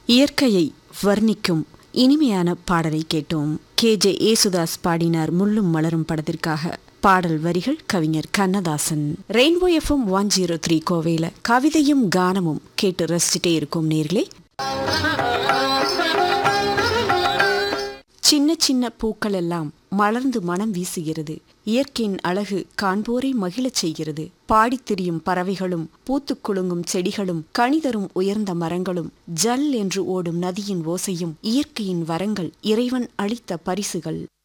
இயற்கையை வர்ணிக்கும் இனிமையான பாடலை கேட்டோம் கே ஜே ஏசுதாஸ் பாடினார் முள்ளும் மலரும் படத்திற்காக பாடல் வரிகள் கவிஞர் Kannadasan rainbow FM one zero three கோவையில கவிதையும் கானமும் கேட்டு ரசிச்சுட்டே இருக்கும் நேர்களே சின்ன சின்ன பூக்கள் எல்லாம் மலர்ந்து மனம் வீசுகிறது இயற்கையின் அழகு காண்போரை மகிழச் செய்கிறது பாடித் திரியும் பறவைகளும் பூத்துக் குலுங்கும் செடிகளும் கனிதரும் உயர்ந்த மரங்களும் ஜல் என்று ஓடும் நதியின் ஓசையும் இயற்கையின் வரங்கள் இறைவன் அளித்த பரிசுகள்